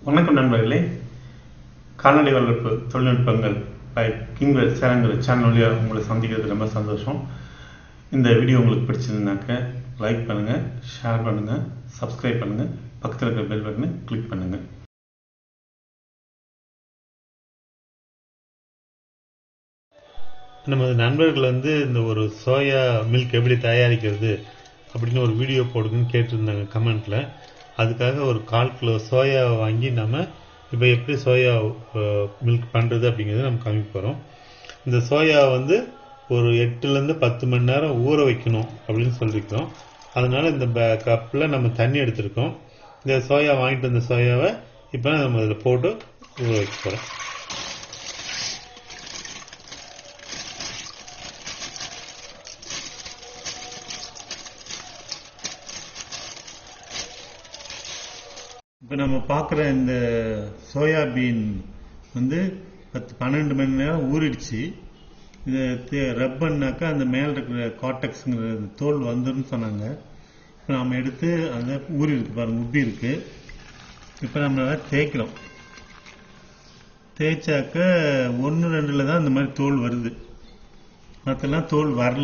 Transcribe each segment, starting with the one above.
வணக்கம் நண்பர்களே கால்நடை வளர்ப்பு தொழில்நுட்பங்கள் பை கிங்வர் சேனங்கள் சேனல் வழியாக உங்களை சந்திக்கிறது ரொம்ப சந்தோஷம் இந்த வீடியோ உங்களுக்கு பிடிச்சிருந்தாக்க லைக் பண்ணுங்கள் ஷேர் பண்ணுங்கள் சப்ஸ்கிரைப் பண்ணுங்கள் பக்கத்தில் இருக்கிற பெல் பட்டனை கிளிக் பண்ணுங்கள் நமது நண்பர்கள் வந்து இந்த ஒரு சோயா மில்க் எப்படி தயாரிக்கிறது அப்படின்னு ஒரு வீடியோ போடுங்கன்னு கேட்டிருந்தாங்க கமெண்ட்ல அதுக்காக ஒரு கால் கிலோ சோயா வாங்கி நம்ம இப்போ எப்படி சோயா மில்க் பண்ணுறது அப்படிங்கிறத நம்ம காமிக்க போகிறோம் இந்த சோயா வந்து ஒரு எட்டுலேருந்து பத்து மணி நேரம் ஊற வைக்கணும் அப்படின்னு சொல்லியிருக்கோம் அதனால இந்த கப்பில் நம்ம தண்ணி எடுத்திருக்கோம் இந்த சோயா வாங்கிட்டு வந்த சோயாவை இப்போ நம்ம இதில் போட்டு ஊற வைக்க போகிறோம் இப்போ நம்ம பார்க்குற இந்த சோயாபீன் வந்து பத்து பன்னெண்டு மணி நேரம் ஊறிடுச்சு இதை ரப் பண்ணாக்கா அந்த மேலே இருக்கிற காட்டக்ஸுங்கிற தோல் வந்துடும் சொன்னாங்க இப்போ நம்ம எடுத்து அந்த ஊறி இருக்கு பாருங்க உப்பி இருக்கு இப்போ நம்ம அதை தேய்க்கிறோம் தேய்ச்சாக்க ஒன்று ரெண்டில் தான் இந்த மாதிரி தோல் வருது மற்றெல்லாம் தோல் வரல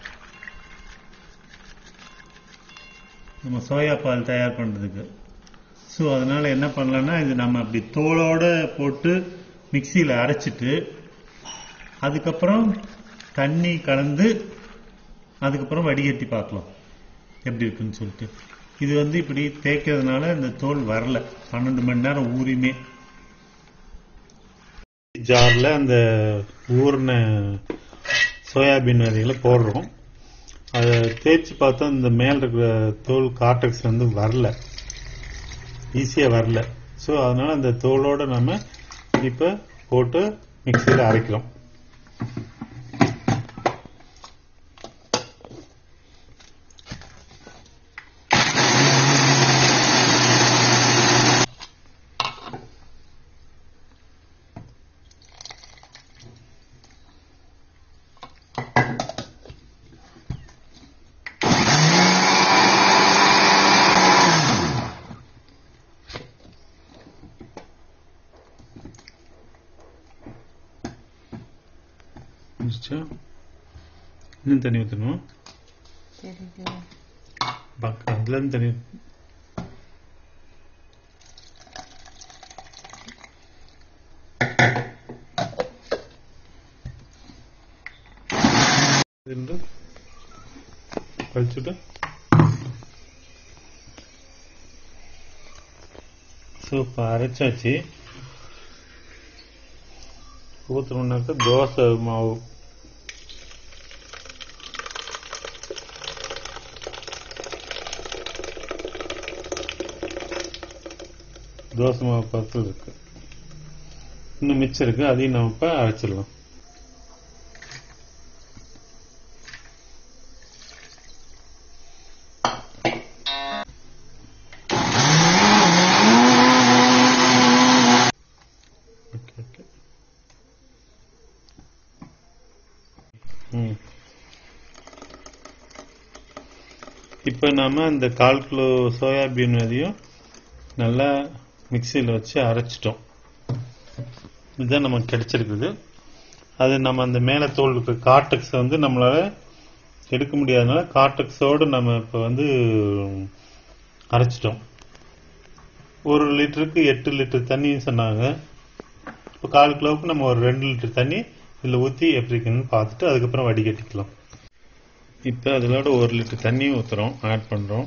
நம்ம சோயா பால் தயார் பண்ணுறதுக்கு ஸோ அதனால என்ன பண்ணலாம்னா இது நம்ம அப்படி தோலோட போட்டு மிக்சியில் அரைச்சிட்டு அதுக்கப்புறம் தண்ணி கலந்து அதுக்கப்புறம் வடிகட்டி பார்க்கலாம் எப்படி இருக்குன்னு சொல்லிட்டு இது வந்து இப்படி தேய்க்கிறதுனால இந்த தோல் வரல பன்னெண்டு மணி நேரம் ஊறியுமே ஜாரில் அந்த ஊறின சோயாபீன் விதைகளை போடுறோம் அதை தேய்ச்சி பார்த்தா இந்த மேல் இருக்கிற தோல் கார்டெக்ஸ் வந்து வரல ஈஸியாக வரல ஸோ அதனால அந்த தோலோட நம்ம இப்போ போட்டு மிக்சியில் அரைக்கிறோம் முடிச்சா இன்னும் தண்ணி ஊற்றணும் தெரியுது பார்க்க அதுலேருந்து தண்ணி ரெண்டு கழிச்சுட்டு ஸோ இப்போ அரைச்சாச்சு ஊற்றணுன்னாக்கா தோசை மாவு தோசை மாவு பருப்பு இருக்கு இன்னும் மிச்சம் இருக்கு அதையும் நம்ம இப்ப அரைச்சிடலாம் ஓகே ஓகே ம் இப்போ நாம இந்த கால் கிலோ சோயாபீன் விதையும் நல்லா மிக்சியில் வச்சு அரைச்சிட்டோம் இதுதான் நமக்கு கிடைச்சிருக்குது அது நம்ம அந்த மேலே தோல் இருக்க காட்டக்ஸை வந்து நம்மளால எடுக்க முடியாதனால காட்டக்ஸோடு நம்ம இப்போ வந்து அரைச்சிட்டோம் ஒரு லிட்டருக்கு எட்டு லிட்டர் தண்ணின்னு சொன்னாங்க இப்போ கால் கிலோவுக்கு நம்ம ஒரு ரெண்டு லிட்டர் தண்ணி இதில் ஊற்றி எப்படி இருக்குன்னு பார்த்துட்டு அதுக்கப்புறம் வடிகட்டிக்கலாம் இப்போ அதோட ஒரு லிட்டர் தண்ணியும் ஊற்றுறோம் ஆட் பண்ணுறோம்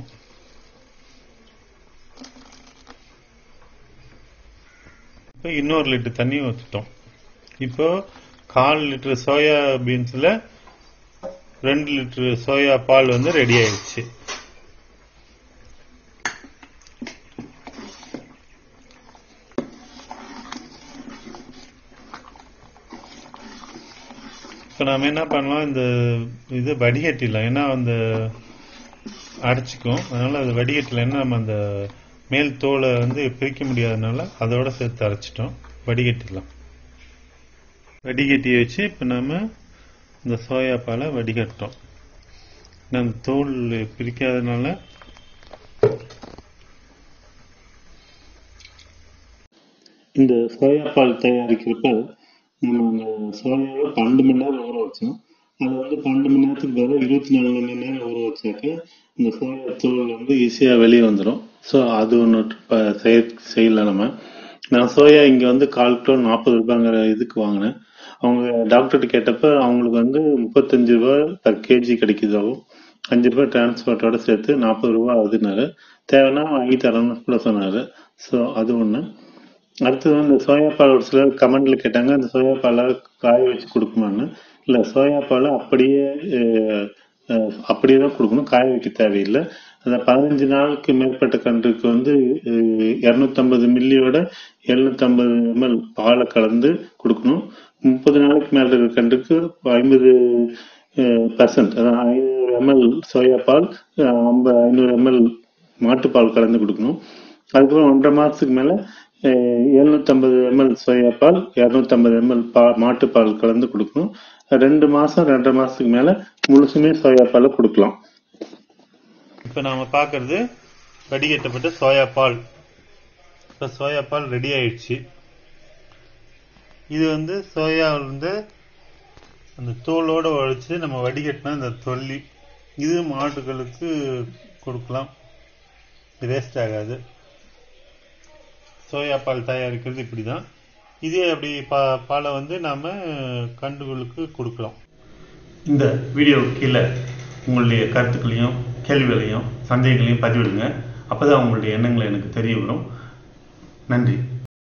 இப்போ இன்னொரு லிட்டர் தண்ணி ஊற்றிட்டோம் இப்போ கால் லிட்டர் சோயா பீன்ஸில் ரெண்டு லிட்டர் சோயா பால் வந்து ரெடி ஆயிடுச்சு இப்போ நாம என்ன பண்ணலாம் இந்த இது வடிகட்டிடலாம் ஏன்னா அந்த அடைச்சிக்கும் அதனால அது வடிகட்டலைன்னா நம்ம அந்த மேல் தோலை வந்து பிரிக்க முடியாதனால அதோட சேர்த்து அரைச்சிட்டோம் வடிகட்டிடலாம் வடிகட்டி வச்சு இப்போ நம்ம இந்த சோயா பாலை வடிகட்டோம் அந்த தோல் பிரிக்காதனால இந்த சோயா பால் தயாரிக்கிறப்ப நம்ம அந்த சோயாவை பன்னெண்டு மணி நேரம் ஊற வச்சோம் அதை வந்து பன்னெண்டு மணி நேரத்துக்கு பதிலாக இருபத்தி நாலு மணி நேரம் ஊற வச்சாக்க இந்த சோயா தூள் வந்து ஈஸியாக வெளியே வந்துடும் ஸோ அது ஒன்று இப்போ செய்ய செய்யலாம் நம்ம நான் சோயா இங்கே வந்து கால் கிலோ நாற்பது ரூபாங்கிற இதுக்கு வாங்கினேன் அவங்க டாக்டர்கிட்ட கேட்டப்ப அவங்களுக்கு வந்து முப்பத்தஞ்சு ரூபா பர் கேஜி கிடைக்குதாவும் அஞ்சு ரூபாய் டிரான்ஸ்போர்ட்டோட சேர்த்து நாற்பது ரூபா ஆகுதுனாரு தேவைன்னா வாங்கி தரணும்னு கூட சொன்னாரு ஸோ அது ஒன்று அடுத்தது வந்து இந்த சோயா பால் ஒரு சிலர் கமெண்ட்ல கேட்டாங்க அந்த சோயா பாலை காய வச்சு கொடுக்குமான்னு இல்லை சோயா பாலை அப்படியே அஹ், அஹ், அப்படியே தான் கொடுக்கணும் காய வைக்க தேவையில்லை அந்த பதினஞ்சு நாளுக்கு மேற்பட்ட கன்றுக்கு வந்து இரநூத்தம்பது மில்லியோட எழுநூத்தம்பது எம்எல் பாலை கலந்து கொடுக்கணும் முப்பது நாளைக்கு மேல இருக்கிற கன்றுக்கு ஐம்பது பர்சன்ட் அதாவது ஐநூறு எம்எல் சோயா பால் ஐம்பது ஐநூறு எம்எல் மாட்டுப்பால் கலந்து கொடுக்கணும் அதுக்கப்புறம் ஒன்றரை மாதத்துக்கு மேலே எழுநூற்றம்பது எம்எல் சோயா பால் இரநூத்தம்பது எம்எல் பா மாட்டுப்பால் கலந்து கொடுக்கணும் ரெண்டு மாதம் ரெண்டரை மாதத்துக்கு மேலே முழுசுமே சோயா பாலை கொடுக்கலாம் இப்போ நாம் பார்க்கறது வடிகட்டப்பட்ட சோயா பால் இப்போ சோயா பால் ரெடி ஆயிடுச்சு இது வந்து சோயாவில் வந்து அந்த தோலோட உழைச்சு நம்ம வடிகட்டின இந்த தொல்லி இது மாட்டுகளுக்கு கொடுக்கலாம் வேஸ்ட் ஆகாது சோயா பால் தயாரிக்கிறது இப்படிதான் இதே அப்படி பா பாலை வந்து நாம கண்டுகளுக்கு கொடுக்கலாம் இந்த வீடியோ கீழே உங்களுடைய கருத்துக்களையும் கேள்விகளையும் சந்தேகங்களையும் பதிவிடுங்க அப்பதான் உங்களுடைய எண்ணங்களை எனக்கு தெரிய வரும் நன்றி